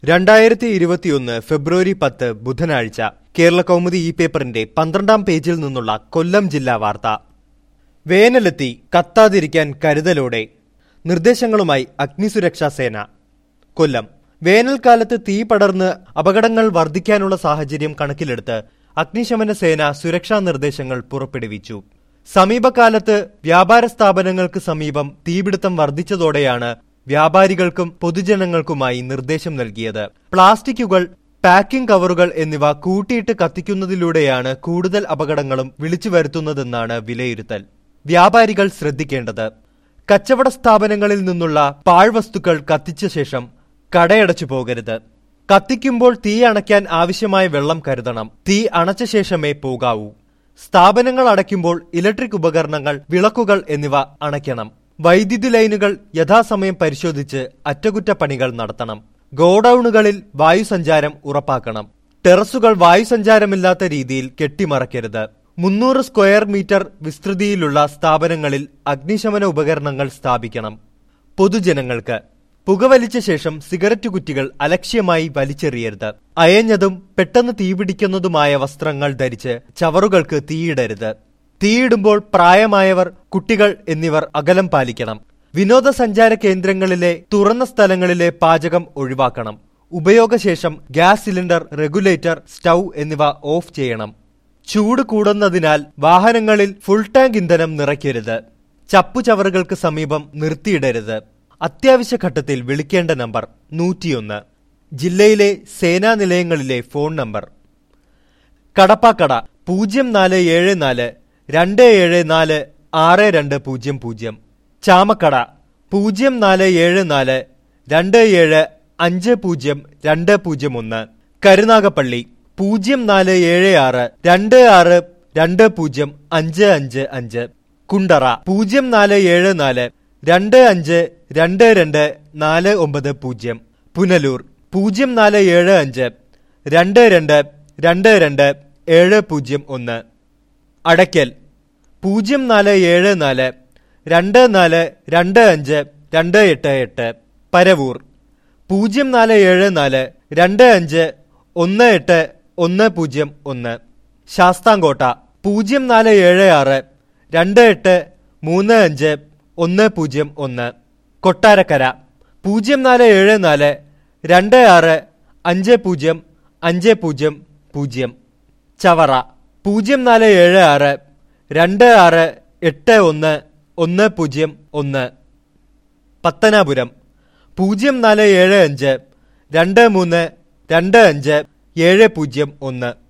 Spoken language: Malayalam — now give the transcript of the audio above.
രണ്ടായിരത്തി ഇരുപത്തിയൊന്ന് ഫെബ്രുവരി പത്ത് ബുധനാഴ്ച കേരള കൗമുദി ഈ പേപ്പറിന്റെ പന്ത്രണ്ടാം പേജിൽ നിന്നുള്ള കൊല്ലം ജില്ലാ വാർത്ത വേനലെത്തി കത്താതിരിക്കാൻ കരുതലോടെ നിർദ്ദേശങ്ങളുമായി അഗ്നിസുരക്ഷാ സേന കൊല്ലം വേനൽക്കാലത്ത് തീ പടർന്ന് അപകടങ്ങൾ വർദ്ധിക്കാനുള്ള സാഹചര്യം കണക്കിലെടുത്ത് അഗ്നിശമന സേന സുരക്ഷാ നിർദ്ദേശങ്ങൾ പുറപ്പെടുവിച്ചു സമീപകാലത്ത് വ്യാപാര സ്ഥാപനങ്ങൾക്ക് സമീപം തീപിടുത്തം വർദ്ധിച്ചതോടെയാണ് വ്യാപാരികൾക്കും പൊതുജനങ്ങൾക്കുമായി നിർദ്ദേശം നൽകിയത് പ്ലാസ്റ്റിക്കുകൾ പാക്കിംഗ് കവറുകൾ എന്നിവ കൂട്ടിയിട്ട് കത്തിക്കുന്നതിലൂടെയാണ് കൂടുതൽ അപകടങ്ങളും വിളിച്ചു വരുത്തുന്നതെന്നാണ് വിലയിരുത്തൽ വ്യാപാരികൾ ശ്രദ്ധിക്കേണ്ടത് കച്ചവട സ്ഥാപനങ്ങളിൽ നിന്നുള്ള പാഴ്വസ്തുക്കൾ കത്തിച്ച ശേഷം കടയടച്ചു പോകരുത് കത്തിക്കുമ്പോൾ തീ അണയ്ക്കാൻ ആവശ്യമായ വെള്ളം കരുതണം തീ അണച്ച ശേഷമേ പോകാവൂ സ്ഥാപനങ്ങൾ അടയ്ക്കുമ്പോൾ ഇലക്ട്രിക് ഉപകരണങ്ങൾ വിളക്കുകൾ എന്നിവ അണയ്ക്കണം വൈദ്യുതി ലൈനുകൾ യഥാസമയം പരിശോധിച്ച് അറ്റകുറ്റപ്പണികൾ നടത്തണം ഗോഡൌണുകളിൽ വായുസഞ്ചാരം ഉറപ്പാക്കണം ടെറസുകൾ വായുസഞ്ചാരമില്ലാത്ത രീതിയിൽ കെട്ടിമറക്കരുത് മുന്നൂറ് സ്ക്വയർ മീറ്റർ വിസ്തൃതിയിലുള്ള സ്ഥാപനങ്ങളിൽ അഗ്നിശമന ഉപകരണങ്ങൾ സ്ഥാപിക്കണം പൊതുജനങ്ങൾക്ക് പുകവലിച്ച ശേഷം സിഗരറ്റ് കുറ്റികൾ അലക്ഷ്യമായി വലിച്ചെറിയരുത് അയഞ്ഞതും പെട്ടെന്ന് തീപിടിക്കുന്നതുമായ വസ്ത്രങ്ങൾ ധരിച്ച് ചവറുകൾക്ക് തീയിടരുത് തീയിടുമ്പോൾ പ്രായമായവർ കുട്ടികൾ എന്നിവർ അകലം പാലിക്കണം വിനോദസഞ്ചാര കേന്ദ്രങ്ങളിലെ തുറന്ന സ്ഥലങ്ങളിലെ പാചകം ഒഴിവാക്കണം ഉപയോഗശേഷം ഗ്യാസ് സിലിണ്ടർ റെഗുലേറ്റർ സ്റ്റൗ എന്നിവ ഓഫ് ചെയ്യണം ചൂട് കൂടുന്നതിനാൽ വാഹനങ്ങളിൽ ഫുൾ ടാങ്ക് ഇന്ധനം നിറയ്ക്കരുത് ചപ്പുചവറുകൾക്ക് സമീപം നിർത്തിയിടരുത് അത്യാവശ്യ ഘട്ടത്തിൽ വിളിക്കേണ്ട നമ്പർ നൂറ്റിയൊന്ന് ജില്ലയിലെ സേനാ നിലയങ്ങളിലെ ഫോൺ നമ്പർ കടപ്പാക്കട പൂജ്യം നാല് ഏഴ് നാല് രണ്ട് ഏഴ് നാല് ആറ് രണ്ട് പൂജ്യം പൂജ്യം ചാമക്കട പൂജ്യം നാല് ഏഴ് നാല് രണ്ട് ഏഴ് അഞ്ച് പൂജ്യം രണ്ട് പൂജ്യം ഒന്ന് കരുനാഗപ്പള്ളി പൂജ്യം നാല് ഏഴ് ആറ് രണ്ട് ആറ് രണ്ട് പൂജ്യം അഞ്ച് അഞ്ച് അഞ്ച് കുണ്ടറ പൂജ്യം നാല് ഏഴ് നാല് രണ്ട് അഞ്ച് രണ്ട് രണ്ട് നാല് ഒമ്പത് പൂജ്യം പുനലൂർ പൂജ്യം നാല് ഏഴ് അഞ്ച് രണ്ട് രണ്ട് രണ്ട് രണ്ട് ഏഴ് പൂജ്യം ഒന്ന് അടയ്ക്കൽ പൂജ്യം നാല് ഏഴ് നാല് രണ്ട് നാല് രണ്ട് അഞ്ച് രണ്ട് എട്ട് എട്ട് പരവൂർ പൂജ്യം നാല് ഏഴ് നാല് രണ്ട് അഞ്ച് ഒന്ന് എട്ട് ഒന്ന് പൂജ്യം ഒന്ന് ശാസ്താംകോട്ട പൂജ്യം നാല് ഏഴ് ആറ് രണ്ട് എട്ട് മൂന്ന് അഞ്ച് ഒന്ന് പൂജ്യം ഒന്ന് കൊട്ടാരക്കര പൂജ്യം നാല് ഏഴ് നാല് രണ്ട് ആറ് അഞ്ച് പൂജ്യം അഞ്ച് പൂജ്യം പൂജ്യം ചവറ പൂജ്യം നാല് ഏഴ് ആറ് രണ്ട് ആറ് എട്ട് ഒന്ന് ഒന്ന് പൂജ്യം ഒന്ന് പത്തനാപുരം പൂജ്യം നാല് ഏഴ് അഞ്ച് രണ്ട് മൂന്ന് രണ്ട് അഞ്ച് ഏഴ് പൂജ്യം ഒന്ന്